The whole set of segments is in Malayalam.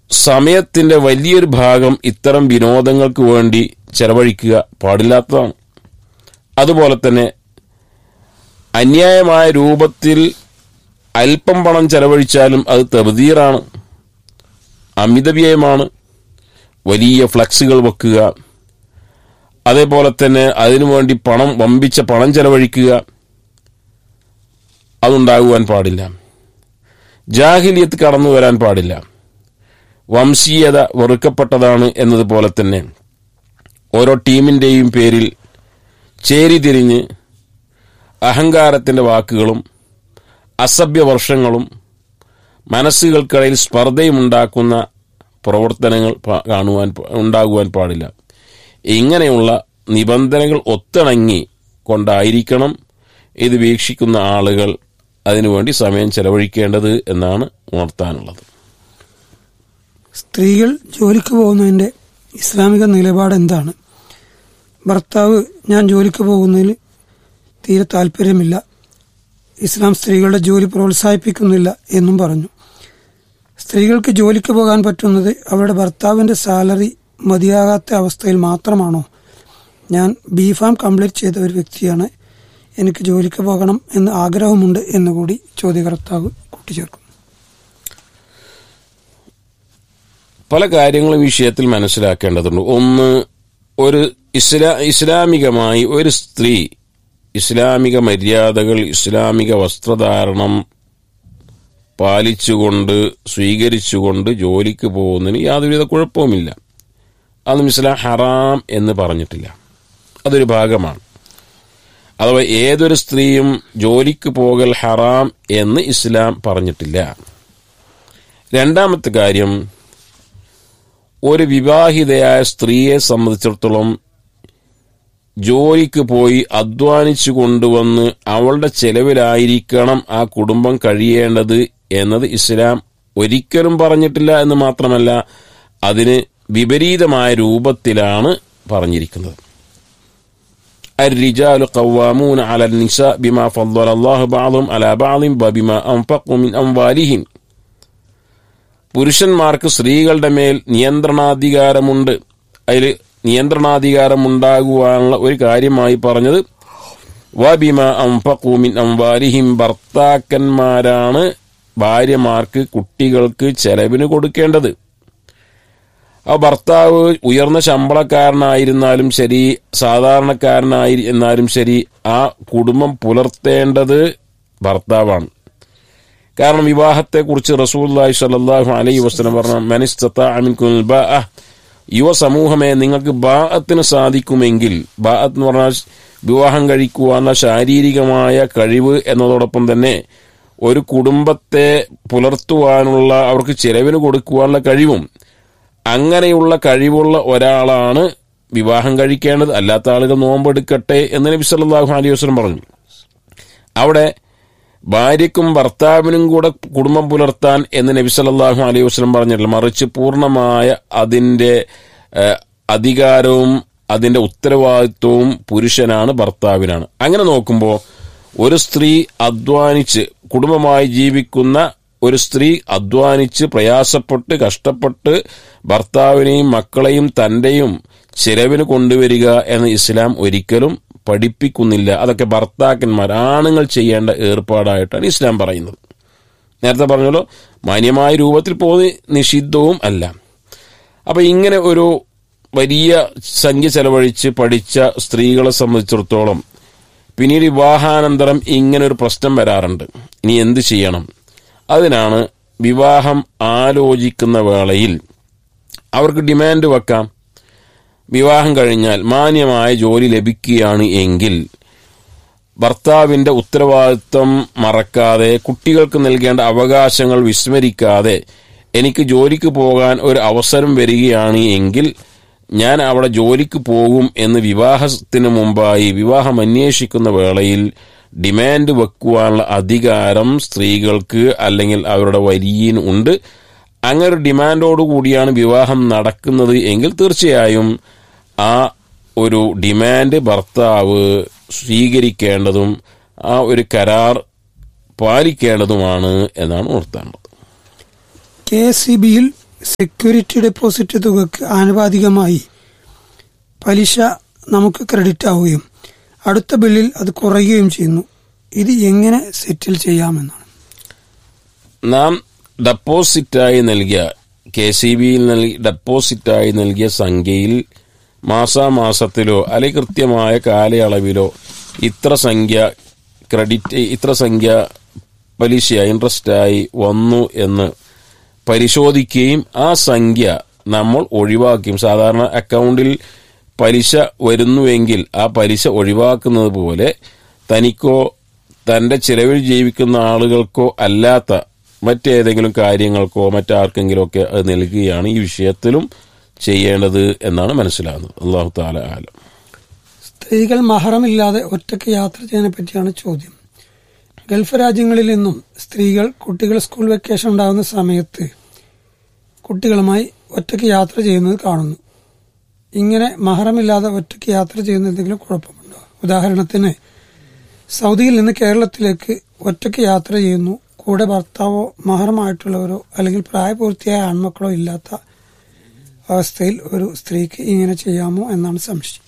സമയത്തിന്റെ വലിയൊരു ഭാഗം ഇത്തരം വിനോദങ്ങൾക്ക് വേണ്ടി ചെലവഴിക്കുക പാടില്ലാത്തതാണ് അതുപോലെ തന്നെ അന്യായമായ രൂപത്തിൽ അല്പം പണം ചെലവഴിച്ചാലും അത് തെബദീറാണ് അമിതവ്യയമാണ് വലിയ ഫ്ലക്സുകൾ വെക്കുക അതേപോലെ തന്നെ അതിനുവേണ്ടി പണം വമ്പിച്ച പണം ചെലവഴിക്കുക അതുണ്ടാകുവാൻ പാടില്ല ജാഹിലിയത്ത് കടന്നു വരാൻ പാടില്ല വംശീയത വെറുക്കപ്പെട്ടതാണ് എന്നതുപോലെ തന്നെ ഓരോ ടീമിൻ്റെയും പേരിൽ ചേരിതിരിഞ്ഞ് അഹങ്കാരത്തിൻ്റെ വാക്കുകളും അസഭ്യവർഷങ്ങളും മനസ്സുകൾക്കിടയിൽ സ്പർദ്ധയുമുണ്ടാക്കുന്ന പ്രവർത്തനങ്ങൾ പ- കാണുവാൻ പ- ഉണ്ടാകുവാൻ പാടില്ല ഇങ്ങനെയുള്ള നിബന്ധനകൾ ഒത്തിണങ്ങി കൊണ്ടായിരിക്കണം ഇത് വീക്ഷിക്കുന്ന ആളുകൾ അതിനുവേണ്ടി സമയം ചെലവഴിക്കേണ്ടത് എന്നാണ് ഉണർത്താനുള്ളത് സ്ത്രീകൾ ജോലിക്ക് പോകുന്നതിന്റെ ഇസ്ലാമിക നിലപാട് എന്താണ് ഭർത്താവ് ഞാൻ ജോലിക്ക് പോകുന്നതിൽ തീരെ താല്പര്യമില്ല ഇസ്ലാം സ്ത്രീകളുടെ ജോലി പ്രോത്സാഹിപ്പിക്കുന്നില്ല എന്നും പറഞ്ഞു സ്ത്രീകൾക്ക് ജോലിക്ക് പോകാൻ പറ്റുന്നത് അവരുടെ ഭർത്താവിന്റെ സാലറി മതിയാകാത്ത അവസ്ഥയിൽ മാത്രമാണോ ഞാൻ ബി ഫാം കംപ്ലീറ്റ് ചെയ്ത ഒരു വ്യക്തിയാണ് എനിക്ക് ജോലിക്ക് പോകണം എന്ന് ആഗ്രഹമുണ്ട് എന്നുകൂടി ചോദ്യകർത്താവ് കൂട്ടിച്ചേർക്കും പല കാര്യങ്ങളും ഈ വിഷയത്തിൽ മനസ്സിലാക്കേണ്ടതുണ്ട് ഒന്ന് ഒരു ഇസ്ലാ ഇസ്ലാമികമായി ഒരു സ്ത്രീ ഇസ്ലാമിക മര്യാദകൾ ഇസ്ലാമിക വസ്ത്രധാരണം പാലിച്ചുകൊണ്ട് സ്വീകരിച്ചുകൊണ്ട് ജോലിക്ക് പോകുന്നതിന് യാതൊരുവിധ കുഴപ്പവുമില്ല അതൊന്നും ഇസ്ലാം ഹറാം എന്ന് പറഞ്ഞിട്ടില്ല അതൊരു ഭാഗമാണ് അഥവാ ഏതൊരു സ്ത്രീയും ജോലിക്ക് പോകൽ ഹറാം എന്ന് ഇസ്ലാം പറഞ്ഞിട്ടില്ല രണ്ടാമത്തെ കാര്യം ഒരു വിവാഹിതയായ സ്ത്രീയെ സംബന്ധിച്ചിടത്തോളം ജോലിക്ക് പോയി അധ്വാനിച്ചു കൊണ്ടുവന്ന് അവളുടെ ചെലവിലായിരിക്കണം ആ കുടുംബം കഴിയേണ്ടത് എന്നത് ഇസ്ലാം ഒരിക്കലും പറഞ്ഞിട്ടില്ല എന്ന് മാത്രമല്ല അതിന് വിപരീതമായ രൂപത്തിലാണ് പറഞ്ഞിരിക്കുന്നത് الرجال قوامون على النساء بما فضل الله بعضهم على بعض وبما أنفقوا من أموالهم പുരുഷന്മാർക്ക് സ്ത്രീകളുടെ മേൽ നിയന്ത്രണാധികാരമുണ്ട് അതിൽ നിയന്ത്രണാധികാരം ഉണ്ടാകുവാനുള്ള ഒരു കാര്യമായി പറഞ്ഞത് വബിമ അംഫഖൂമിൻ അംവാരിഹിം ഭർത്താക്കന്മാരാണ് ഭാര്യമാർക്ക് കുട്ടികൾക്ക് ചെലവിന് കൊടുക്കേണ്ടത് ആ ഭർത്താവ് ഉയർന്ന ശമ്പളക്കാരനായിരുന്നാലും ശരി സാധാരണക്കാരനായി എന്നാലും ശരി ആ കുടുംബം പുലർത്തേണ്ടത് ഭർത്താവാണ് കാരണം വിവാഹത്തെക്കുറിച്ച് റസൂല്ലായി സല്ലാഹു അലൈഹി വസ്ലം പറഞ്ഞ മനിസ്തമിൻ യുവ സമൂഹമേ നിങ്ങൾക്ക് ബാഅത്തിന് സാധിക്കുമെങ്കിൽ ബാഅത്ത് എന്ന് പറഞ്ഞാൽ വിവാഹം കഴിക്കുവാനുള്ള ശാരീരികമായ കഴിവ് എന്നതോടൊപ്പം തന്നെ ഒരു കുടുംബത്തെ പുലർത്തുവാനുള്ള അവർക്ക് ചെലവിന് കൊടുക്കുവാനുള്ള കഴിവും അങ്ങനെയുള്ള കഴിവുള്ള ഒരാളാണ് വിവാഹം കഴിക്കേണ്ടത് അല്ലാത്ത ആളുകൾ നോമ്പെടുക്കട്ടെ എന്ന് നബി സല്ലല്ലാഹു അലൈഹി വസല്ലം പറഞ്ഞു അവിടെ ഭാര്യയ്ക്കും ഭർത്താവിനും കൂടെ കുടുംബം പുലർത്താൻ എന്ന് നബി സല്ലല്ലാഹു അലൈഹി വസല്ലം പറഞ്ഞിട്ടില്ല മറിച്ച് പൂർണ്ണമായ അതിന്റെ ഏഹ്, അധികാരവും അതിന്റെ ഉത്തരവാദിത്വവും പുരുഷനാണ് ഭർത്താവിനാണ് അങ്ങനെ നോക്കുമ്പോൾ ഒരു സ്ത്രീ അധ്വാനിച്ച് കുടുംബമായി ജീവിക്കുന്ന ഒരു സ്ത്രീ അധ്വാനിച്ച് പ്രയാസപ്പെട്ട് കഷ്ടപ്പെട്ട് ഭർത്താവിനെയും മക്കളെയും തന്റെയും ചിലവിന് കൊണ്ടുവരിക എന്ന് ഇസ്ലാം ഒരിക്കലും പഠിപ്പിക്കുന്നില്ല അതൊക്കെ ഭർത്താക്കന്മാർ ആണുങ്ങൾ ചെയ്യേണ്ട ഏർപ്പാടായിട്ടാണ് ഇസ്ലാം പറയുന്നത് നേരത്തെ പറഞ്ഞല്ലോ മാന്യമായ രൂപത്തിൽ പോകുന്ന നിഷിദ്ധവും അല്ല അപ്പൊ ഇങ്ങനെ ഒരു വലിയ സംഖ്യ ചെലവഴിച്ച് പഠിച്ച സ്ത്രീകളെ സംബന്ധിച്ചിടത്തോളം പിന്നീട് വിവാഹാനന്തരം ഇങ്ങനെ ഒരു പ്രശ്നം വരാറുണ്ട് ഇനി എന്ത് ചെയ്യണം അതിനാണ് വിവാഹം ആലോചിക്കുന്ന വേളയിൽ അവർക്ക് ഡിമാൻഡ് വെക്കാം വിവാഹം കഴിഞ്ഞാൽ മാന്യമായ ജോലി ലഭിക്കുകയാണ് എങ്കിൽ ഭർത്താവിന്റെ ഉത്തരവാദിത്വം മറക്കാതെ കുട്ടികൾക്ക് നൽകേണ്ട അവകാശങ്ങൾ വിസ്മരിക്കാതെ എനിക്ക് ജോലിക്ക് പോകാൻ ഒരു അവസരം വരികയാണ് എങ്കിൽ ഞാൻ അവിടെ ജോലിക്ക് പോകും എന്ന് വിവാഹത്തിന് മുമ്പായി വിവാഹം അന്വേഷിക്കുന്ന വേളയിൽ ഡിമാൻഡ് വെക്കുവാനുള്ള അധികാരം സ്ത്രീകൾക്ക് അല്ലെങ്കിൽ അവരുടെ വരിയിന് ഉണ്ട് അങ്ങനെ ഒരു ഡിമാൻഡോട് കൂടിയാണ് വിവാഹം നടക്കുന്നത് എങ്കിൽ തീർച്ചയായും ആ ഒരു ഡിമാൻഡ് ഭർത്താവ് സ്വീകരിക്കേണ്ടതും ആ ഒരു കരാർ പാലിക്കേണ്ടതുമാണ് എന്നാണ് ഓർത്തേണ്ടത് കെ എസ് സി ബിയിൽ സെക്യൂരിറ്റി ഡെപ്പോസിറ്റ് തുകക്ക് ആനുപാതികമായി പലിശ നമുക്ക് ക്രെഡിറ്റ് ആവുകയും അടുത്ത ബില്ലിൽ അത് കുറയുകയും ചെയ്യുന്നു ഇത് എങ്ങനെ സെറ്റിൽ ചെയ്യാമെന്നാണ് നാം ഡെപ്പോസിറ്റായി നൽകിയ കെ സി ബിയിൽ നൽകി ഡെപ്പോസിറ്റായി നൽകിയ സംഖ്യയിൽ മാസാമാസത്തിലോ അല്ലെങ്കിൽ കൃത്യമായ കാലയളവിലോ ഇത്ര സംഖ്യ ക്രെഡിറ്റ് ഇത്ര സംഖ്യ പലിശ ഇൻട്രസ്റ്റായി വന്നു എന്ന് പരിശോധിക്കുകയും ആ സംഖ്യ നമ്മൾ ഒഴിവാക്കുകയും സാധാരണ അക്കൗണ്ടിൽ പലിശ വരുന്നുവെങ്കിൽ ആ പലിശ ഒഴിവാക്കുന്നത് പോലെ തനിക്കോ തന്റെ ചിലവിൽ ജീവിക്കുന്ന ആളുകൾക്കോ അല്ലാത്ത മറ്റേതെങ്കിലും കാര്യങ്ങൾക്കോ മറ്റാർക്കെങ്കിലും ഒക്കെ അത് നൽകുകയാണ് ഈ വിഷയത്തിലും ചെയ്യേണ്ടത് എന്നാണ് മനസ്സിലാകുന്നത് അള്ളാഹു താല ആലം സ്ത്രീകൾ മഹറമില്ലാതെ ഒറ്റയ്ക്ക് യാത്ര ചെയ്യുന്നതിനെ പറ്റിയാണ് ചോദ്യം ഗൾഫ് രാജ്യങ്ങളിൽ നിന്നും സ്ത്രീകൾ കുട്ടികൾ സ്കൂൾ വെക്കേഷൻ ഉണ്ടാകുന്ന സമയത്ത് കുട്ടികളുമായി ഒറ്റയ്ക്ക് യാത്ര ചെയ്യുന്നത് കാണുന്നു ഇങ്ങനെ മഹറമില്ലാതെ ഒറ്റയ്ക്ക് യാത്ര ചെയ്യുന്ന എന്തെങ്കിലും കുഴപ്പമുണ്ടോ ഉദാഹരണത്തിന് സൗദിയിൽ നിന്ന് കേരളത്തിലേക്ക് ഒറ്റയ്ക്ക് യാത്ര ചെയ്യുന്നു കൂടെ ഭർത്താവോ മഹറമായിട്ടുള്ളവരോ അല്ലെങ്കിൽ പ്രായപൂർത്തിയായ ആൺമക്കളോ ഇല്ലാത്ത അവസ്ഥയിൽ ഒരു സ്ത്രീക്ക് ഇങ്ങനെ ചെയ്യാമോ എന്നാണ് സംശയം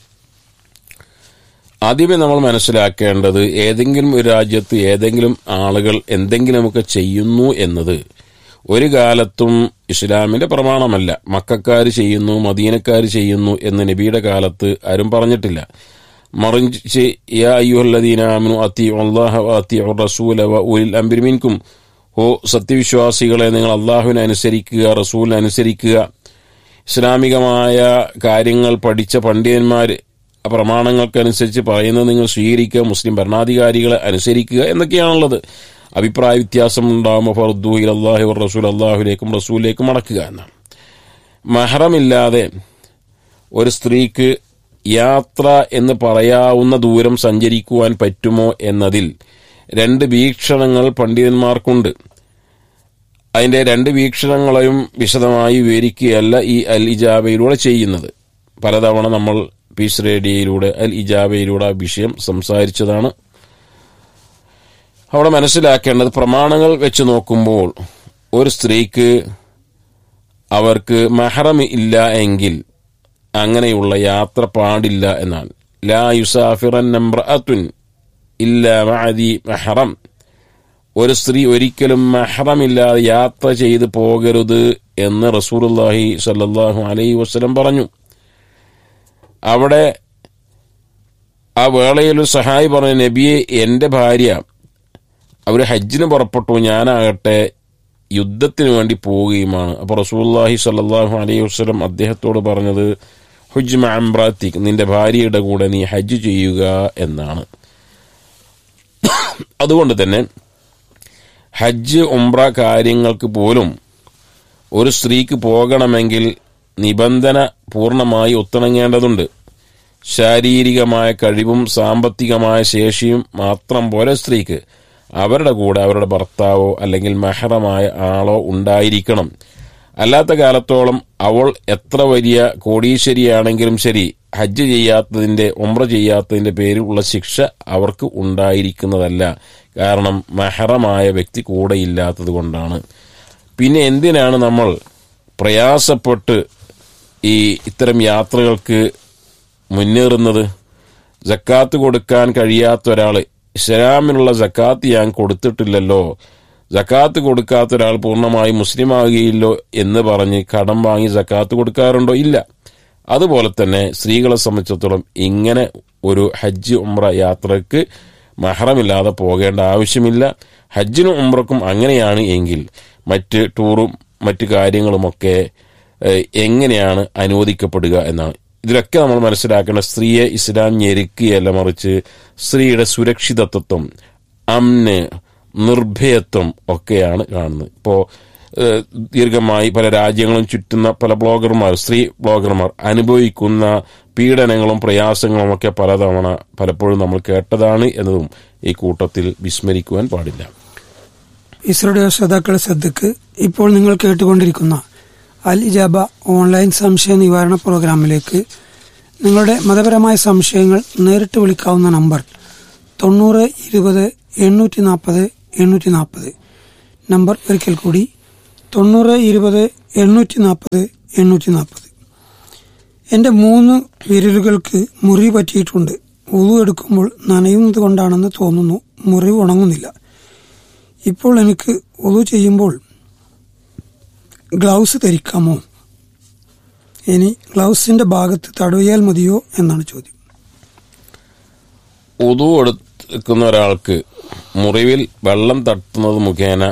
ആദ്യമേ നമ്മൾ മനസ്സിലാക്കേണ്ടത് ഏതെങ്കിലും ഒരു രാജ്യത്ത് ഏതെങ്കിലും ആളുകൾ എന്തെങ്കിലുമൊക്കെ ചെയ്യുന്നു എന്നത് ഒരു കാലത്തും ഇസ്ലാമിന്റെ പ്രമാണമല്ല മക്കാർ ചെയ്യുന്നു മദീനക്കാർ ചെയ്യുന്നു എന്ന് നബിയുടെ കാലത്ത് ആരും പറഞ്ഞിട്ടില്ല മറിച്ച് യാ അയ്യുഹല്ലദീനാമിനു അത്തി അള്ളാഹ അത്തി റസൂല വ ഉലിൽ അംബിർ മിൻകും ഓ സത്യവിശ്വാസികളെ നിങ്ങൾ അള്ളാഹുവിനെ അനുസരിക്കുക റസൂലിനെ അനുസരിക്കുക ഇസ്ലാമികമായ കാര്യങ്ങൾ പഠിച്ച പണ്ഡിതന്മാർ ആ പ്രമാണങ്ങൾക്കനുസരിച്ച് പറയുന്നത് നിങ്ങൾ സ്വീകരിക്കുക മുസ്ലിം ഭരണാധികാരികളെ അനുസരിക്കുക എന്നൊക്കെയാണുള്ളത് അഭിപ്രായ വ്യത്യാസം ഉണ്ടാകുമ്പോൾ ഫർദൂഹിൽ അള്ളാഹു റസൂൽ അള്ളാഹുലേക്കും റസൂലിലേക്കും മടക്കുക എന്നാണ് മഹറമില്ലാതെ ഒരു സ്ത്രീക്ക് യാത്ര എന്ന് പറയാവുന്ന ദൂരം സഞ്ചരിക്കുവാൻ പറ്റുമോ എന്നതിൽ രണ്ട് വീക്ഷണങ്ങൾ പണ്ഡിതന്മാർക്കുണ്ട് അതിന്റെ രണ്ട് വീക്ഷണങ്ങളെയും വിശദമായി വിവരിക്കുകയല്ല ഈ അൽ ഇജാബയിലൂടെ ചെയ്യുന്നത് പലതവണ നമ്മൾ പീസ് റേഡിയോയിലൂടെ അൽ ഇജാബയിലൂടെ ആ വിഷയം സംസാരിച്ചതാണ് അവിടെ മനസ്സിലാക്കേണ്ടത് പ്രമാണങ്ങൾ വെച്ച് നോക്കുമ്പോൾ ഒരു സ്ത്രീക്ക് അവർക്ക് മഹറം ഇല്ല എങ്കിൽ അങ്ങനെയുള്ള യാത്ര പാടില്ല എന്നാണ് ലാ യുസാഫിറൻ നംറഅത്തുൻ ഇല്ല മഅദി മഹറം ഒരു സ്ത്രീ ഒരിക്കലും മഹറമില്ലാതെ യാത്ര ചെയ്തു പോകരുത് എന്ന് റസൂലുള്ളാഹി സല്ലല്ലാഹു അലൈഹി വസല്ലം പറഞ്ഞു അവിടെ ആ വേളയിൽ ഒരു സഹായി പറഞ്ഞ നബിയെ എന്റെ ഭാര്യ അവർ ഹജ്ജിന് പുറപ്പെട്ടു ഞാനാകട്ടെ യുദ്ധത്തിന് വേണ്ടി പോവുകയുമാണ് അപ്പോൾ റസൂല്ലാഹി സല്ലാഹു അലൈഹി വസ്ലം അദ്ദേഹത്തോട് പറഞ്ഞത് ഹുജ് മഅംബ്രാത്തിക് നിന്റെ ഭാര്യയുടെ കൂടെ നീ ഹജ്ജ് ചെയ്യുക എന്നാണ് അതുകൊണ്ട് തന്നെ ഹജ്ജ് ഉംറ കാര്യങ്ങൾക്ക് പോലും ഒരു സ്ത്രീക്ക് പോകണമെങ്കിൽ നിബന്ധന പൂർണ്ണമായി ഒത്തിണങ്ങേണ്ടതുണ്ട് ശാരീരികമായ കഴിവും സാമ്പത്തികമായ ശേഷിയും മാത്രം പോലെ സ്ത്രീക്ക് അവരുടെ കൂടെ അവരുടെ ഭർത്താവോ അല്ലെങ്കിൽ മെഹറമായ ആളോ ഉണ്ടായിരിക്കണം അല്ലാത്ത കാലത്തോളം അവൾ എത്ര വലിയ കോടീശ്വരിയാണെങ്കിലും ശരി ഹജ്ജ് ചെയ്യാത്തതിന്റെ ഉംറ ചെയ്യാത്തതിന്റെ പേരിൽ ഉള്ള ശിക്ഷ അവർക്ക് ഉണ്ടായിരിക്കുന്നതല്ല കാരണം മെഹറമായ വ്യക്തി കൂടെയില്ലാത്തത് കൊണ്ടാണ് പിന്നെ എന്തിനാണ് നമ്മൾ പ്രയാസപ്പെട്ട് ഈ ഇത്തരം യാത്രകൾക്ക് മുന്നേറുന്നത് ജക്കാത്ത് കൊടുക്കാൻ കഴിയാത്ത ഒരാള് ഇസ്ലാമിനുള്ള ജക്കാത്ത് ഞാൻ കൊടുത്തിട്ടില്ലല്ലോ ജക്കാത്ത് കൊടുക്കാത്ത ഒരാൾ പൂർണ്ണമായി മുസ്ലിം ആകുകയില്ലോ എന്ന് പറഞ്ഞ് കടം വാങ്ങി ജക്കാത്ത് കൊടുക്കാറുണ്ടോ ഇല്ല അതുപോലെ തന്നെ സ്ത്രീകളെ സംബന്ധിച്ചിടത്തോളം ഇങ്ങനെ ഒരു ഹജ്ജ് ഉംറ യാത്രക്ക് മഹറമില്ലാതെ പോകേണ്ട ആവശ്യമില്ല ഹജ്ജിനും ഉംറക്കും അങ്ങനെയാണ് എങ്കിൽ മറ്റ് ടൂറും മറ്റ് കാര്യങ്ങളുമൊക്കെ ഏഹ്, എങ്ങനെയാണ് അനുവദിക്കപ്പെടുക എന്നാണ് ഇതിലൊക്കെ നമ്മൾ മനസ്സിലാക്കേണ്ട സ്ത്രീയെ ഇസ്ലാം ഞെരുക്കുകയല്ല മറിച്ച് സ്ത്രീയുടെ സുരക്ഷിതത്വം അമ്ന് നിർഭയത്വം ഒക്കെയാണ് കാണുന്നത് ഇപ്പോ ഏഹ്, ദീർഘമായി പല രാജ്യങ്ങളും ചുറ്റുന്ന പല ബ്ലോഗർമാർ സ്ത്രീ ബ്ലോഗർമാർ അനുഭവിക്കുന്ന പീഡനങ്ങളും പ്രയാസങ്ങളും ഒക്കെ പലതവണ പലപ്പോഴും നമ്മൾ കേട്ടതാണ് എന്നതും ഈ കൂട്ടത്തിൽ വിസ്മരിക്കുവാൻ പാടില്ല ഇസ്രോയുടെ ശ്രോതാക്കളെ ശ്രദ്ധയ്ക്ക് ഇപ്പോൾ നിങ്ങൾ കേട്ടുകൊണ്ടിരിക്കുന്ന അൽ ഇജാബ ഓൺലൈൻ സംശയ നിവാരണ പ്രോഗ്രാമിലേക്ക് നിങ്ങളുടെ മതപരമായ സംശയങ്ങൾ നേരിട്ട് വിളിക്കാവുന്ന നമ്പർ തൊണ്ണൂറ് ഇരുപത് എണ്ണൂറ്റി നാൽപ്പത് എണ്ണൂറ്റി നാൽപ്പത് നമ്പർ ഒരിക്കൽ കൂടി തൊണ്ണൂറ് ഇരുപത് എണ്ണൂറ്റി നാൽപ്പത് എണ്ണൂറ്റി നാൽപ്പത് എൻ്റെ മൂന്ന് വിരലുകൾക്ക് മുറിവ് പറ്റിയിട്ടുണ്ട് ഉളു എടുക്കുമ്പോൾ നനയുന്നത് കൊണ്ടാണെന്ന് തോന്നുന്നു മുറിവ് ഉണങ്ങുന്നില്ല ഇപ്പോൾ എനിക്ക് ഉളു ചെയ്യുമ്പോൾ ഗ്ലൗസ് ധരിക്കാമോ ഇനി ഗ്ലൗസിന്റെ ഭാഗത്ത് തടവിയാൽ മതിയോ എന്നാണ് ചോദ്യം ഉതു എടുക്കുന്ന ഒരാൾക്ക് മുറിവിൽ വെള്ളം തട്ടുന്നത് മുഖേന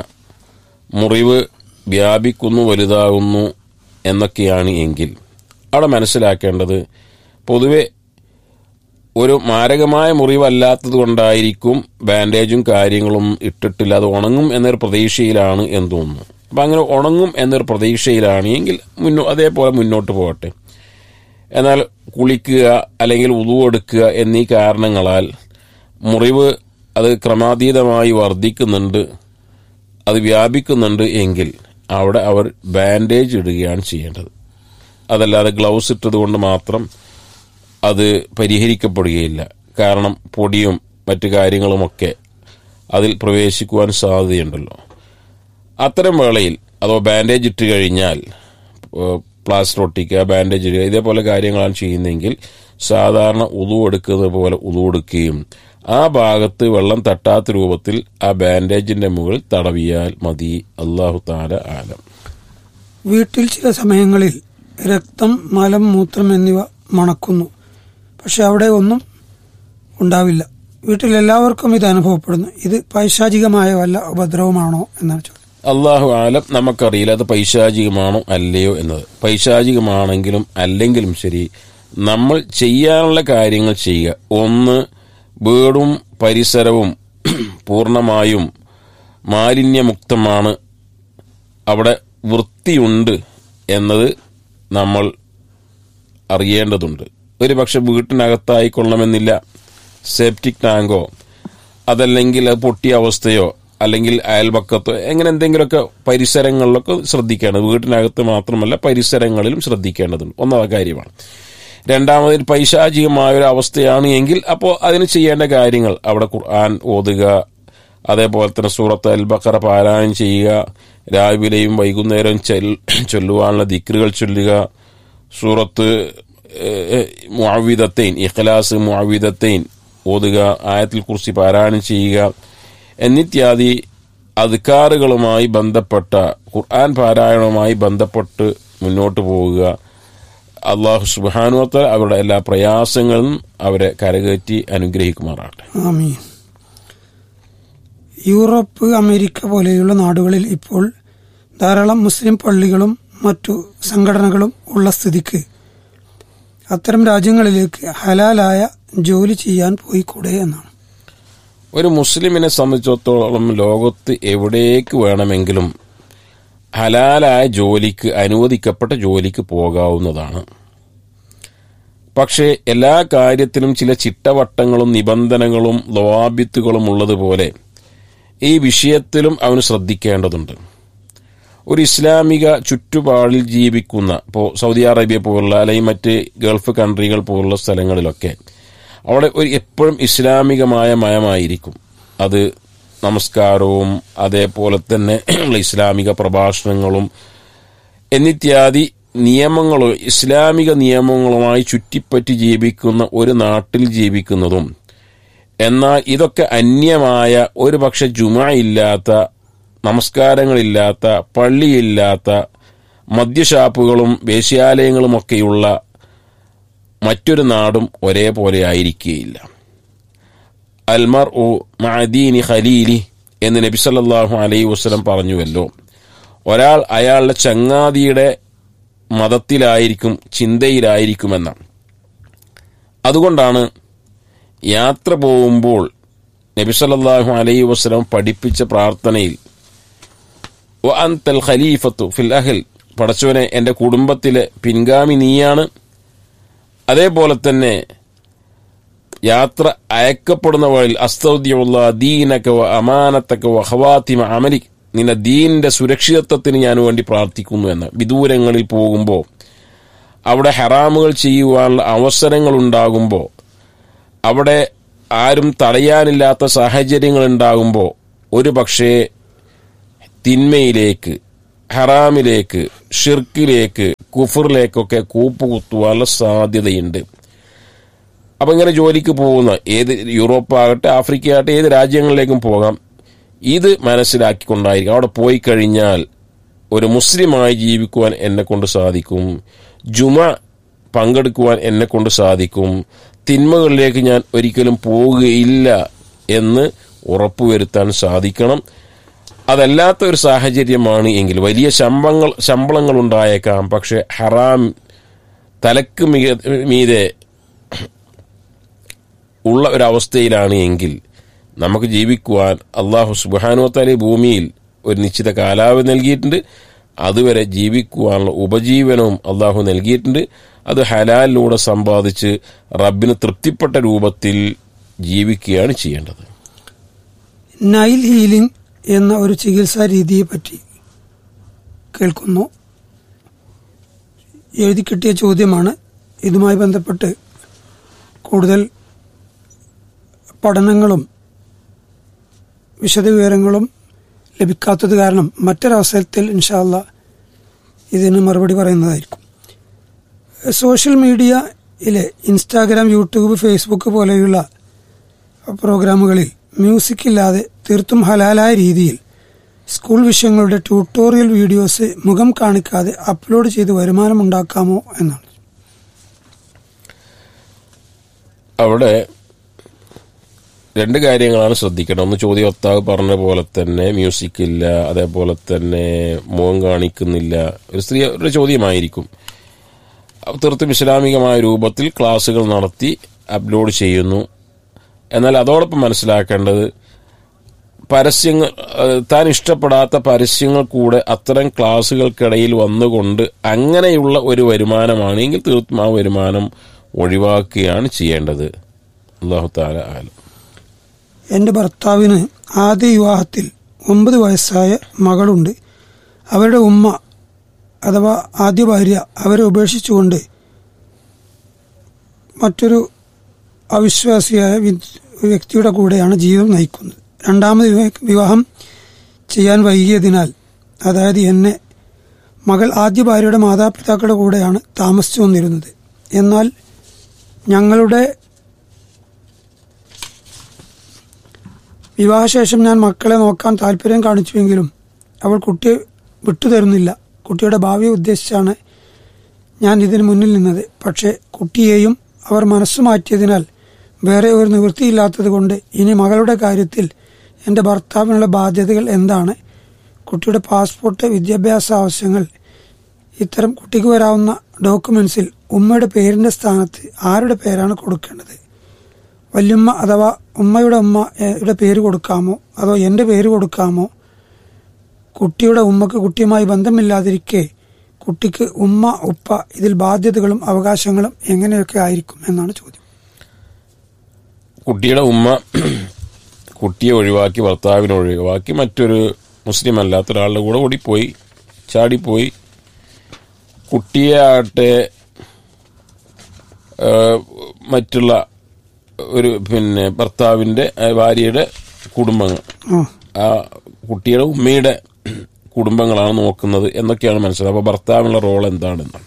മുറിവ് വ്യാപിക്കുന്നു വലുതാകുന്നു എന്നൊക്കെയാണ് എങ്കിൽ അവിടെ മനസ്സിലാക്കേണ്ടത് പൊതുവെ ഒരു മാരകമായ മുറിവല്ലാത്തത് കൊണ്ടായിരിക്കും ബാൻഡേജും കാര്യങ്ങളും ഇട്ടിട്ടില്ല അത് ഉണങ്ങും എന്നൊരു പ്രതീക്ഷയിലാണ് എന്ന് തോന്നുന്നു അപ്പം അങ്ങനെ ഉണങ്ങും എന്നൊരു പ്രതീക്ഷയിലാണ് എങ്കിൽ മുന്നോ അതേപോലെ മുന്നോട്ട് പോകട്ടെ എന്നാൽ കുളിക്കുക അല്ലെങ്കിൽ ഉതുവെടുക്കുക എന്നീ കാരണങ്ങളാൽ മുറിവ് അത് ക്രമാതീതമായി വർദ്ധിക്കുന്നുണ്ട് അത് വ്യാപിക്കുന്നുണ്ട് എങ്കിൽ അവിടെ അവർ ബാൻഡേജ് ഇടുകയാണ് ചെയ്യേണ്ടത് അതല്ലാതെ ഗ്ലൗസ് ഇട്ടത് കൊണ്ട് മാത്രം അത് പരിഹരിക്കപ്പെടുകയില്ല കാരണം പൊടിയും മറ്റു കാര്യങ്ങളുമൊക്കെ അതിൽ പ്രവേശിക്കുവാൻ സാധ്യതയുണ്ടല്ലോ അത്തരം വേളയിൽ അഥവാ ബാൻഡേജ് ഇട്ട് കഴിഞ്ഞാൽ പ്ലാസ്റ്റർ ഒട്ടിക്കുക ബാൻഡേജ് ഇടുക ഇതേപോലെ കാര്യങ്ങളാണ് ചെയ്യുന്നതെങ്കിൽ സാധാരണ ഉതു എടുക്കുന്നത് പോലെ ഉതു എടുക്കുകയും ആ ഭാഗത്ത് വെള്ളം തട്ടാത്ത രൂപത്തിൽ ആ ബാൻഡേജിന്റെ മുകളിൽ തടവിയാൽ മതി അള്ളാഹു താല ആലം വീട്ടിൽ ചില സമയങ്ങളിൽ രക്തം മലം മൂത്രം എന്നിവ മണക്കുന്നു പക്ഷെ അവിടെ ഒന്നും ഉണ്ടാവില്ല വീട്ടിൽ എല്ലാവർക്കും ഇത് അനുഭവപ്പെടുന്നു ഇത് പൈശാചികമായ വല്ല ഉപദ്രവമാണോ എന്നാണ് ചോദ്യം അള്ളാഹു ആലം നമുക്കറിയില്ല അത് പൈശാചികമാണോ അല്ലയോ എന്നത് പൈശാചികമാണെങ്കിലും അല്ലെങ്കിലും ശരി നമ്മൾ ചെയ്യാനുള്ള കാര്യങ്ങൾ ചെയ്യുക ഒന്ന് വീടും പരിസരവും പൂർണ്ണമായും മാലിന്യമുക്തമാണ് അവിടെ വൃത്തിയുണ്ട് എന്നത് നമ്മൾ അറിയേണ്ടതുണ്ട് ഒരു പക്ഷെ വീട്ടിനകത്തായിക്കൊള്ളണമെന്നില്ല സെപ്റ്റിക് ടാങ്കോ അതല്ലെങ്കിൽ അത് പൊട്ടിയ അവസ്ഥയോ അല്ലെങ്കിൽ അയൽപക്കത്തോ എങ്ങനെ എന്തെങ്കിലുമൊക്കെ പരിസരങ്ങളിലൊക്കെ ശ്രദ്ധിക്കേണ്ടത് വീട്ടിനകത്ത് മാത്രമല്ല പരിസരങ്ങളിലും ശ്രദ്ധിക്കേണ്ടതുണ്ട് ഒന്നാമത്തെ കാര്യമാണ് രണ്ടാമത് പൈശാചികമായ ഒരു അവസ്ഥയാണ് എങ്കിൽ അപ്പോൾ അതിന് ചെയ്യേണ്ട കാര്യങ്ങൾ അവിടെ ഖുർആൻ ഓതുക അതേപോലെ തന്നെ സൂറത്ത് അൽ ബക്കറ പാരായണം ചെയ്യുക രാവിലെയും വൈകുന്നേരവും ചൊല്ലുവാനുള്ള ദിക്റുകൾ ചൊല്ലുക സൂറത്ത് മുഅവിദത്തൈൻ ഇഖ്ലാസ് മുഅവിദത്തൈൻ ഓതുക ആയത്തിൽ കുറിച്ച് പാരായണം ചെയ്യുക എന്നിത്യാദി അധികാറുകളുമായി ബന്ധപ്പെട്ട ഖുർആൻ പാരായണവുമായി ബന്ധപ്പെട്ട് മുന്നോട്ട് പോവുക അള്ളാഹു സുബാനുവത്ത അവരുടെ എല്ലാ പ്രയാസങ്ങളും അവരെ കരകയറ്റി അനുഗ്രഹിക്കുമാറാട്ടെ ആമീൻ യൂറോപ്പ് അമേരിക്ക പോലെയുള്ള നാടുകളിൽ ഇപ്പോൾ ധാരാളം മുസ്ലിം പള്ളികളും മറ്റു സംഘടനകളും ഉള്ള സ്ഥിതിക്ക് അത്തരം രാജ്യങ്ങളിലേക്ക് ഹലാലായ ജോലി ചെയ്യാൻ പോയിക്കൂടെ എന്നാണ് ഒരു മുസ്ലിമിനെ സംബന്ധിച്ചിടത്തോളം ലോകത്ത് എവിടേക്ക് വേണമെങ്കിലും ഹലാലായ ജോലിക്ക് അനുവദിക്കപ്പെട്ട ജോലിക്ക് പോകാവുന്നതാണ് പക്ഷേ എല്ലാ കാര്യത്തിലും ചില ചിട്ടവട്ടങ്ങളും നിബന്ധനകളും ലോബിത്തുകളും ഉള്ളതുപോലെ ഈ വിഷയത്തിലും അവന് ശ്രദ്ധിക്കേണ്ടതുണ്ട് ഒരു ഇസ്ലാമിക ചുറ്റുപാടിൽ ജീവിക്കുന്ന ഇപ്പോൾ സൗദി അറേബ്യ പോലുള്ള അല്ലെങ്കിൽ മറ്റ് ഗൾഫ് കൺട്രികൾ പോലുള്ള സ്ഥലങ്ങളിലൊക്കെ അവിടെ ഒരു എപ്പോഴും ഇസ്ലാമികമായ മയമായിരിക്കും അത് നമസ്കാരവും അതേപോലെ തന്നെ ഇസ്ലാമിക പ്രഭാഷണങ്ങളും എന്നിത്യാദി നിയമങ്ങളും ഇസ്ലാമിക നിയമങ്ങളുമായി ചുറ്റിപ്പറ്റി ജീവിക്കുന്ന ഒരു നാട്ടിൽ ജീവിക്കുന്നതും എന്നാൽ ഇതൊക്കെ അന്യമായ ഒരു പക്ഷെ ജുമ ഇല്ലാത്ത നമസ്കാരങ്ങളില്ലാത്ത പള്ളിയില്ലാത്ത മദ്യഷാപ്പുകളും വേശ്യാലയങ്ങളുമൊക്കെയുള്ള മറ്റൊരു നാടും ഒരേപോലെ ആയിരിക്കുകയില്ല അൽമർ ഉ മഅദീനി ഖലീലി എന്ന് നബി സല്ലല്ലാഹു അലൈഹി വസല്ലം പറഞ്ഞുവല്ലോ ഒരാൾ അയാളുടെ ചങ്ങാതിയുടെ മതത്തിലായിരിക്കും ചിന്തയിലായിരിക്കുമെന്നാണ് അതുകൊണ്ടാണ് യാത്ര പോകുമ്പോൾ നബി സല്ലല്ലാഹു അലൈഹി വസല്ലം പഠിപ്പിച്ച പ്രാർത്ഥനയിൽ വ അൻതൽ ഖലീഫത്തു ഫിൽ അഹൽ പടച്ചവനെ എൻ്റെ കുടുംബത്തിലെ പിൻഗാമി നീയാണ് അതേപോലെ തന്നെ യാത്ര അയക്കപ്പെടുന്ന വഴിയിൽ അസ്തൗദ്യുള്ള ദീനക്ക വ അമാനത്തക്ക വ ഹവാത്തിമ അമലിക് നിന്റെ ദീനിന്റെ സുരക്ഷിതത്വത്തിന് ഞാൻ വേണ്ടി പ്രാർത്ഥിക്കുന്നു എന്ന് വിദൂരങ്ങളിൽ പോകുമ്പോൾ അവിടെ ഹറാമുകൾ ചെയ്യുവാനുള്ള അവസരങ്ങൾ ഉണ്ടാകുമ്പോൾ അവിടെ ആരും തടയാനില്ലാത്ത സാഹചര്യങ്ങൾ ഉണ്ടാകുമ്പോൾ ഒരു പക്ഷേ തിന്മയിലേക്ക് ഹറാമിലേക്ക് ഷിർക്കിലേക്ക് കുഫറിലേക്കൊക്കെ കൂപ്പുകുത്തുവാനുള്ള സാധ്യതയുണ്ട് അപ്പം ഇങ്ങനെ ജോലിക്ക് പോകുന്ന ഏത് യൂറോപ്പ് ആകട്ടെ ആഫ്രിക്ക ആകട്ടെ ഏത് രാജ്യങ്ങളിലേക്കും പോകാം ഇത് മനസ്സിലാക്കിക്കൊണ്ടായിരിക്കും അവിടെ പോയി കഴിഞ്ഞാൽ ഒരു മുസ്ലിമായി ജീവിക്കുവാൻ എന്നെ കൊണ്ട് സാധിക്കും ജുമ പങ്കെടുക്കുവാൻ എന്നെ കൊണ്ട് സാധിക്കും തിന്മകളിലേക്ക് ഞാൻ ഒരിക്കലും പോവുകയില്ല എന്ന് ഉറപ്പുവരുത്താൻ സാധിക്കണം അതല്ലാത്ത ഒരു സാഹചര്യമാണ് എങ്കിൽ വലിയ ശമ്പളങ്ങൾ ശമ്പളങ്ങൾ ഉണ്ടായേക്കാം പക്ഷെ ഹറാം തലക്ക് മിക- മീതെ ഉള്ള ഒരവസ്ഥയിലാണ് എങ്കിൽ നമുക്ക് ജീവിക്കുവാൻ അള്ളാഹു സുബാനുവത്താലെ ഭൂമിയിൽ ഒരു നിശ്ചിത കാലാവധി നൽകിയിട്ടുണ്ട് അതുവരെ ജീവിക്കുവാനുള്ള ഉപജീവനവും അള്ളാഹു നൽകിയിട്ടുണ്ട് അത് ഹലാലിലൂടെ സമ്പാദിച്ച് റബ്ബിന് തൃപ്തിപ്പെട്ട രൂപത്തിൽ ജീവിക്കുകയാണ് ചെയ്യേണ്ടത് നൈൽ ഹീലിംഗ് എന്ന ഒരു ചികിത്സാ രീതിയെ പറ്റി കേൾക്കുന്നു എഴുതി കിട്ടിയ ചോദ്യമാണ് ഇതുമായി ബന്ധപ്പെട്ട് കൂടുതൽ പഠനങ്ങളും വിശദവിവരങ്ങളും ലഭിക്കാത്തത് കാരണം മറ്റൊരവസരത്തിൽ ഇൻഷാല്ല ഇതിന് മറുപടി പറയുന്നതായിരിക്കും സോഷ്യൽ മീഡിയയിലെ ഇൻസ്റ്റാഗ്രാം യൂട്യൂബ് ഫേസ്ബുക്ക് പോലെയുള്ള പ്രോഗ്രാമുകളിൽ മ്യൂസിക് ഇല്ലാതെ തീർത്തും ഹലാലായ രീതിയിൽ സ്കൂൾ വിഷയങ്ങളുടെ ട്യൂട്ടോറിയൽ വീഡിയോസ് മുഖം കാണിക്കാതെ അപ്ലോഡ് ചെയ്ത് വരുമാനമുണ്ടാക്കാമോ എന്നാണ് അവിടെ രണ്ട് കാര്യങ്ങളാണ് ശ്രദ്ധിക്കേണ്ടത് ഒന്ന് ചോദ്യോക്താവ് പറഞ്ഞ പോലെ തന്നെ മ്യൂസിക് ഇല്ല അതേപോലെ തന്നെ മുഖം കാണിക്കുന്നില്ല ഒരു സ്ത്രീയുടെ ചോദ്യമായിരിക്കും അപ്പൊ തീർത്തും ഇസ്ലാമികമായ രൂപത്തിൽ ക്ലാസ്സുകൾ നടത്തി അപ്ലോഡ് ചെയ്യുന്നു എന്നാൽ അതോടൊപ്പം മനസ്സിലാക്കേണ്ടത് പരസ്യങ്ങൾ ഏഹ്, താൻ ഇഷ്ടപ്പെടാത്ത പരസ്യങ്ങൾ കൂടെ അത്തരം ക്ലാസ്സുകൾക്കിടയിൽ വന്നുകൊണ്ട് അങ്ങനെയുള്ള ഒരു വരുമാനമാണെങ്കിൽ തീർത്തും ആ വരുമാനം ഒഴിവാക്കുകയാണ് ചെയ്യേണ്ടത് അള്ളാഹു താല ആലം എന്റെ ഭർത്താവിന് ആദ്യ വിവാഹത്തിൽ ഒമ്പത് വയസ്സായ മകളുണ്ട് അവരുടെ ഉമ്മ അഥവാ ആദ്യ ഭാര്യ അവരെ ഉപേക്ഷിച്ചുകൊണ്ട് മറ്റൊരു അവിശ്വാസിയായ വി- വ്യക്തിയുടെ കൂടെയാണ് ജീവിതം നയിക്കുന്നത് രണ്ടാമത് വിവ- വിവാഹം ചെയ്യാൻ വൈകിയതിനാൽ അതായത് എന്നെ മകൾ ആദ്യ ഭാര്യയുടെ മാതാപിതാക്കളുടെ കൂടെയാണ് താമസിച്ചു വന്നിരുന്നത് എന്നാൽ ഞങ്ങളുടെ വിവാഹശേഷം ഞാൻ മക്കളെ നോക്കാൻ താല്പര്യം കാണിച്ചുവെങ്കിലും അവൾ കുട്ടിയെ വിട്ടുതരുന്നില്ല കുട്ടിയുടെ ഭാവിയെ ഉദ്ദേശിച്ചാണ് ഞാൻ ഇതിന് മുന്നിൽ നിന്നത് പക്ഷേ കുട്ടിയെയും അവർ മനസ്സു മാറ്റിയതിനാൽ വേറെ ഒരു നിവൃത്തിയില്ലാത്തത് കൊണ്ട് ഇനി മകളുടെ കാര്യത്തിൽ എൻ്റെ ഭർത്താവിനുള്ള ബാധ്യതകൾ എന്താണ് കുട്ടിയുടെ പാസ്പോർട്ട് വിദ്യാഭ്യാസ ആവശ്യങ്ങൾ ഇത്തരം കുട്ടിക്ക് വരാവുന്ന ഡോക്യുമെന്റ്സിൽ ഉമ്മയുടെ പേരിന്റെ സ്ഥാനത്ത് ആരുടെ പേരാണ് കൊടുക്കേണ്ടത് വല്യമ്മ അഥവാ ഉമ്മയുടെ ഉമ്മയുടെ പേര് കൊടുക്കാമോ അതോ എൻ്റെ പേര് കൊടുക്കാമോ കുട്ടിയുടെ ഉമ്മക്ക് കുട്ടിയുമായി ബന്ധമില്ലാതിരിക്കെ കുട്ടിക്ക് ഉമ്മ ഉപ്പ ഇതിൽ ബാധ്യതകളും അവകാശങ്ങളും എങ്ങനെയൊക്കെ ആയിരിക്കും എന്നാണ് ചോദ്യം കുട്ടിയുടെ ഉമ്മ കുട്ടിയെ ഒഴിവാക്കി ഭർത്താവിനെ ഒഴിവാക്കി മറ്റൊരു മുസ്ലിം അല്ലാത്ത ഒരാളുടെ കൂടെ ഓടിപ്പോയി ചാടിപ്പോയി കുട്ടിയെ ആകട്ടെ ആ, മറ്റുള്ള ഒരു പിന്നെ ഭർത്താവിന്റെ ആ, ഭാര്യയുടെ കുടുംബങ്ങൾ ആ ആ കുട്ടിയുടെ ഉമ്മയുടെ കുടുംബങ്ങളാണ് നോക്കുന്നത് എന്നൊക്കെയാണ് മനസ്സിലായത് അപ്പോൾ ഭർത്താവിനുള്ള റോൾ എന്താണെന്നാണ്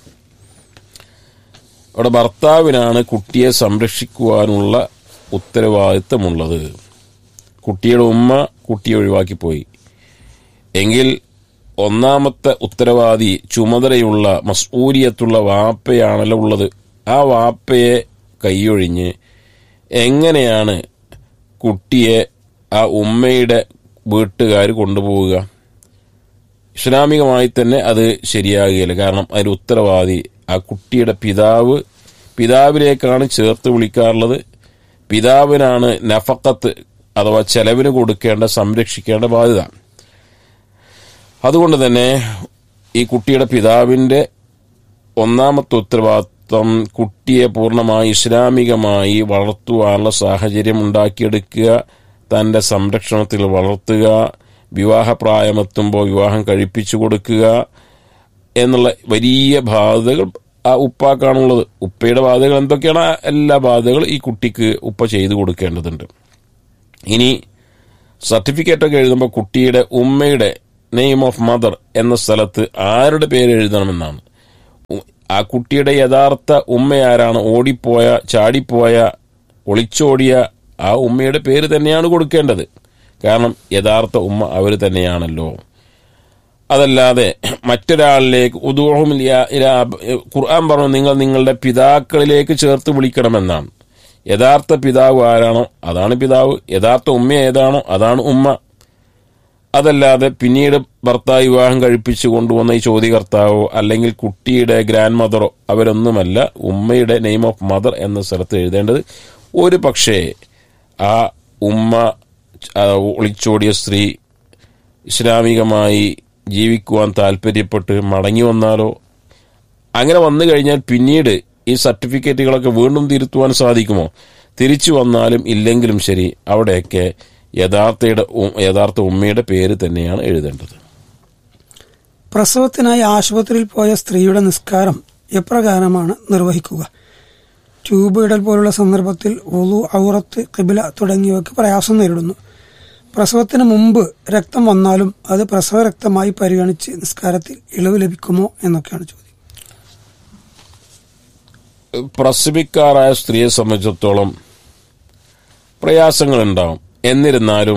അവിടെ ഭർത്താവിനാണ് കുട്ടിയെ സംരക്ഷിക്കുവാനുള്ള ഉത്തരവാദിത്തമുള്ളത് കുട്ടിയുടെ ഉമ്മ കുട്ടിയെ ഒഴിവാക്കി പോയി എങ്കിൽ ഒന്നാമത്തെ ഉത്തരവാദി ചുമതലയുള്ള മസ്ഊരിയത്തുള്ള വാപ്പയാണല്ലോ ഉള്ളത് ആ വാപ്പയെ കൈയൊഴിഞ്ഞ് എങ്ങനെയാണ് കുട്ടിയെ ആ ഉമ്മയുടെ വീട്ടുകാർ കൊണ്ടുപോവുക ഇസ്ലാമികമായി തന്നെ അത് ശരിയാകുകയില്ല കാരണം അതിന് ഉത്തരവാദി ആ കുട്ടിയുടെ പിതാവ് പിതാവിലേക്കാണ് ചേർത്ത് വിളിക്കാറുള്ളത് പിതാവിനാണ് നഫക്കത്ത് അഥവാ ചെലവിന് കൊടുക്കേണ്ട സംരക്ഷിക്കേണ്ട ബാധ്യത അതുകൊണ്ട് തന്നെ ഈ കുട്ടിയുടെ പിതാവിന്റെ ഒന്നാമത്തെ ഉത്തരവാദിത്വം കുട്ടിയെ പൂർണ്ണമായി ഇസ്ലാമികമായി വളർത്തുവാനുള്ള സാഹചര്യം ഉണ്ടാക്കിയെടുക്കുക തന്റെ സംരക്ഷണത്തിൽ വളർത്തുക വിവാഹപ്രായമെത്തുമ്പോൾ വിവാഹം കഴിപ്പിച്ചു കൊടുക്കുക എന്നുള്ള വലിയ ബാധ്യതകൾ ആ ഉപ്പാക്കാണുള്ളത് ഉപ്പയുടെ ബാധ്യതകൾ എന്തൊക്കെയാണ് ആ എല്ലാ ബാധ്യതകളും ഈ കുട്ടിക്ക് ഉപ്പ ചെയ്തു കൊടുക്കേണ്ടതുണ്ട് ഇനി സർട്ടിഫിക്കറ്റൊക്കെ എഴുതുമ്പോൾ കുട്ടിയുടെ ഉമ്മയുടെ നെയിം ഓഫ് മദർ എന്ന സ്ഥലത്ത് ആരുടെ പേര് എഴുതണമെന്നാണ് ഉ- ആ കുട്ടിയുടെ യഥാർത്ഥ ഉമ്മ ആരാണ് ഓടിപ്പോയ ചാടിപ്പോയ ഒളിച്ചോടിയ ആ ഉമ്മയുടെ പേര് തന്നെയാണ് കൊടുക്കേണ്ടത് കാരണം യഥാർത്ഥ ഉമ്മ അവർ തന്നെയാണല്ലോ അതല്ലാതെ മറ്റൊരാളിലേക്ക് ഉദൂഹും ഇലാ- ഇലാ- ഖുർആൻ പറഞ്ഞു നിങ്ങൾ നിങ്ങളുടെ പിതാക്കളിലേക്ക് ചേർത്ത് വിളിക്കണമെന്നാണ് യഥാർത്ഥ പിതാവ് ആരാണോ അതാണ് പിതാവ് യഥാർത്ഥ ഉമ്മ ഏതാണോ അതാണ് ഉമ്മ അതല്ലാതെ പിന്നീട് ഭർത്താവ് വിവാഹം കഴിപ്പിച്ചു കൊണ്ടുവന്ന ഈ ചോദ്യകർത്താവോ അല്ലെങ്കിൽ കുട്ടിയുടെ ഗ്രാൻഡ് മദറോ അവരൊന്നുമല്ല ഉമ്മയുടെ നെയിം ഓഫ് മദർ എന്ന സ്ഥലത്ത് എഴുതേണ്ടത് ഒരു പക്ഷേ ആ ഉമ്മ ആ, ഒളിച്ചോടിയ സ്ത്രീ ഇസ്ലാമികമായി ജീവിക്കുവാൻ താല്പര്യപ്പെട്ട് മടങ്ങി വന്നാലോ അങ്ങനെ വന്നു കഴിഞ്ഞാൽ പിന്നീട് ഈ സർട്ടിഫിക്കറ്റുകളൊക്കെ വീണ്ടും തിരുത്തുവാൻ സാധിക്കുമോ തിരിച്ചു വന്നാലും ഇല്ലെങ്കിലും ശരി അവിടെയൊക്കെ യഥാർത്ഥയുടെ ഉ- യഥാർത്ഥ ഉമ്മയുടെ പേര് തന്നെയാണ് എഴുതേണ്ടത് പ്രസവത്തിനായി ആശുപത്രിയിൽ പോയ സ്ത്രീയുടെ നിസ്കാരം എപ്രകാരമാണ് നിർവഹിക്കുക ട്യൂബ് ഇടൽ പോലുള്ള സന്ദർഭത്തിൽ ഒളു ഔറത്ത് കിബില തുടങ്ങിയവയ്ക്ക് പ്രയാസം നേരിടുന്നു പ്രസവത്തിന് മുമ്പ് രക്തം വന്നാലും അത് പ്രസവ രക്തമായി പരിഗണിച്ച് നിസ്കാരത്തിൽ ഇളവ് ലഭിക്കുമോ എന്നൊക്കെയാണ് ചോദ്യം പ്രസവിക്കാറായ സ്ത്രീയെ സംബന്ധിച്ചിടത്തോളം പ്രയാസങ്ങളുണ്ടാവും എന്നിരുന്നാലും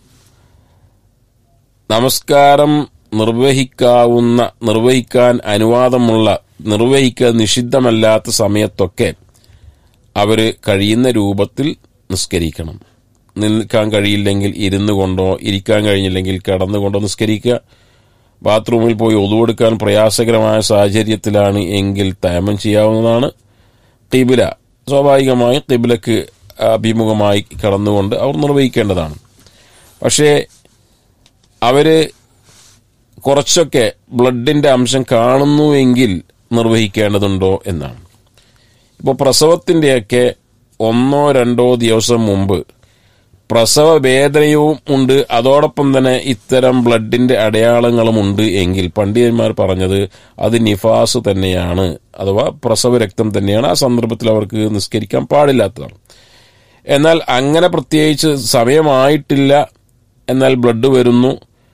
നമസ്കാരം നിർവഹിക്കാവുന്ന നിർവഹിക്കാൻ അനുവാദമുള്ള നിർവഹിക്കാൻ നിഷിദ്ധമല്ലാത്ത സമയത്തൊക്കെ അവര് കഴിയുന്ന രൂപത്തിൽ നിസ്കരിക്കണം നിൽക്കാൻ കഴിയില്ലെങ്കിൽ ഇരുന്നു കൊണ്ടോ ഇരിക്കാൻ കഴിഞ്ഞില്ലെങ്കിൽ കിടന്നുകൊണ്ടോ നിസ്കരിക്കുക ബാത്റൂമിൽ പോയി ഒതുവെടുക്കാൻ പ്രയാസകരമായ സാഹചര്യത്തിലാണ് എങ്കിൽ തയമം ചെയ്യാവുന്നതാണ് കിബില സ്വാഭാവികമായും കിബിലക്ക് അഭിമുഖമായി കടന്നുകൊണ്ട് അവർ നിർവഹിക്കേണ്ടതാണ് പക്ഷേ അവര് കുറച്ചൊക്കെ ബ്ലഡിന്റെ അംശം കാണുന്നുവെങ്കിൽ നിർവഹിക്കേണ്ടതുണ്ടോ എന്നാണ് ഇപ്പോൾ പ്രസവത്തിൻ്റെയൊക്കെ ഒന്നോ രണ്ടോ ദിവസം മുമ്പ് പ്രസവ വേദനയും ഉണ്ട് അതോടൊപ്പം തന്നെ ഇത്തരം ബ്ലഡിന്റെ അടയാളങ്ങളും ഉണ്ട് എങ്കിൽ പണ്ഡിതന്മാർ പറഞ്ഞത് അത് നിഫാസ് തന്നെയാണ് അഥവാ പ്രസവ രക്തം തന്നെയാണ് ആ സന്ദർഭത്തിൽ അവർക്ക് നിസ്കരിക്കാൻ പാടില്ലാത്തതാണ് എന്നാൽ അങ്ങനെ പ്രത്യേകിച്ച് സമയമായിട്ടില്ല എന്നാൽ ബ്ലഡ് വരുന്നു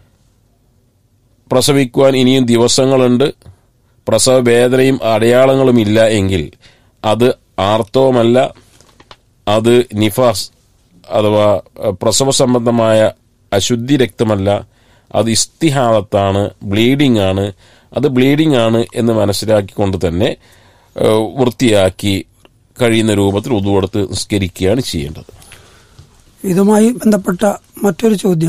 പ്രസവിക്കുവാൻ ഇനിയും ദിവസങ്ങളുണ്ട് പ്രസവ വേദനയും അടയാളങ്ങളും ഇല്ല എങ്കിൽ അത് ആർത്തവമല്ല അത് നിഫാസ് അഥവാ അഹ്, പ്രസവ സംബന്ധമായ അശുദ്ധി രക്തമല്ല അത് ഇസ്തിഹാദത്താണ് ബ്ലീഡിംഗ് ആണ് അത് ബ്ലീഡിംഗ് ആണ് എന്ന് മനസ്സിലാക്കിക്കൊണ്ട് തന്നെ ഏഹ്, വൃത്തിയാക്കി കഴിയുന്ന രൂപത്തിൽ ഉതുകൊടുത്ത് നിസ്കരിക്കുകയാണ് ചെയ്യേണ്ടത് ഇതുമായി ബന്ധപ്പെട്ട മറ്റൊരു ചോദ്യം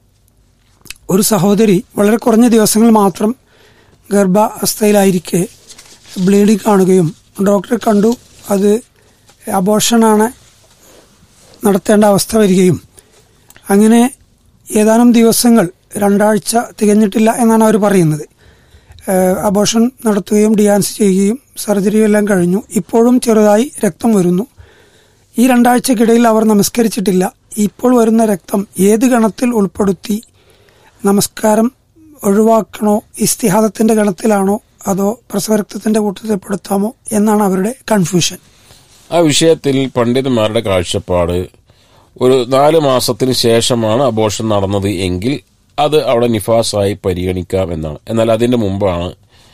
ഒരു സഹോദരി വളരെ കുറഞ്ഞ ദിവസങ്ങൾ മാത്രം ഗർഭാവസ്ഥയിലായിരിക്കെ ബ്ലീഡിംഗ് കാണുകയും ഡോക്ടറെ കണ്ടു അത് അബോർഷനാണ് നടത്തേണ്ട അവസ്ഥ വരികയും അങ്ങനെ ഏതാനും ദിവസങ്ങൾ രണ്ടാഴ്ച തികഞ്ഞിട്ടില്ല എന്നാണ് അവർ പറയുന്നത് അബോർഷൻ നടത്തുകയും ഡിയാൻസ് ചെയ്യുകയും സർജറിയും എല്ലാം കഴിഞ്ഞു ഇപ്പോഴും ചെറുതായി രക്തം വരുന്നു ഈ രണ്ടാഴ്ചക്കിടയിൽ അവർ നമസ്കരിച്ചിട്ടില്ല ഇപ്പോൾ വരുന്ന രക്തം ഏത് ഗണത്തിൽ ഉൾപ്പെടുത്തി നമസ്കാരം ഒഴിവാക്കണോ ഇസ്തിഹാദത്തിന്റെ ഗണത്തിലാണോ അതോ പ്രസവരക്തത്തിന്റെ കൂട്ടത്തിൽ പെടുത്താമോ എന്നാണ് അവരുടെ കൺഫ്യൂഷൻ ആ വിഷയത്തിൽ പണ്ഡിതന്മാരുടെ കാഴ്ചപ്പാട് ഒരു നാല് മാസത്തിന് ശേഷമാണ് അബോർഷൻ നടന്നത് എങ്കിൽ അത് അവിടെ നിഫാസായി പരിഗണിക്കാം എന്നാണ് എന്നാൽ അതിന്റെ മുമ്പാണ്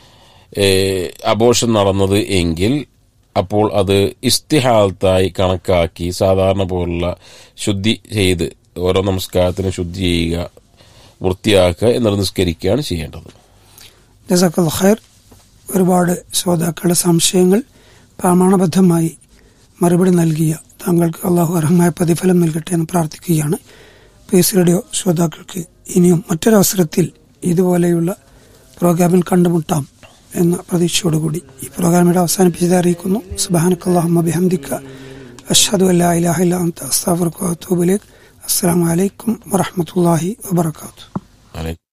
അബോർഷൻ നടന്നത് എങ്കിൽ അപ്പോൾ അത് ഇസ്തിഹാലത്തായി കണക്കാക്കി സാധാരണ പോലുള്ള ശുദ്ധി ചെയ്ത് ഓരോ നമസ്കാരത്തിനും ശുദ്ധി ചെയ്യുക വൃത്തിയാക്കുക എന്നിട്ട് നിസ്കരിക്കുകയാണ് ചെയ്യേണ്ടത് ജസാഖൽ ഖൈർ ഒരുപാട് ശ്രോതാക്കളുടെ സംശയങ്ങൾ പ്രമാണബദ്ധമായി മറുപടി നൽകിയ താങ്കൾക്ക് അള്ളാഹു അർഹമായ പ്രതിഫലം നൽകട്ടെ എന്ന് പ്രാർത്ഥിക്കുകയാണ് പീസ് റേഡിയോ ശ്രോതാക്കൾക്ക് ഇനിയും മറ്റൊരവസരത്തിൽ ഇതുപോലെയുള്ള പ്രോഗ്രാമിൽ കണ്ടുമുട്ടാം എന്ന പ്രതീക്ഷയോടുകൂടി ഈ പ്രോഗ്രാമിയുടെ അവസാനിപ്പിച്ചത് അറിയിക്കുന്നു സുബാനക്കല്ലാഹു ബിഹംദിക്ക അഷ്ഹദു അല്ലാ ഇലാഹ ഇല്ലാ അൻത അസ്തഗ്ഫിറുക വ അത്തൂബു ഇലൈക് അസ്സലാമു അലൈക്കും വറഹ്മത്തുള്ളാഹി വബറകാതുഹു അലൈക്കും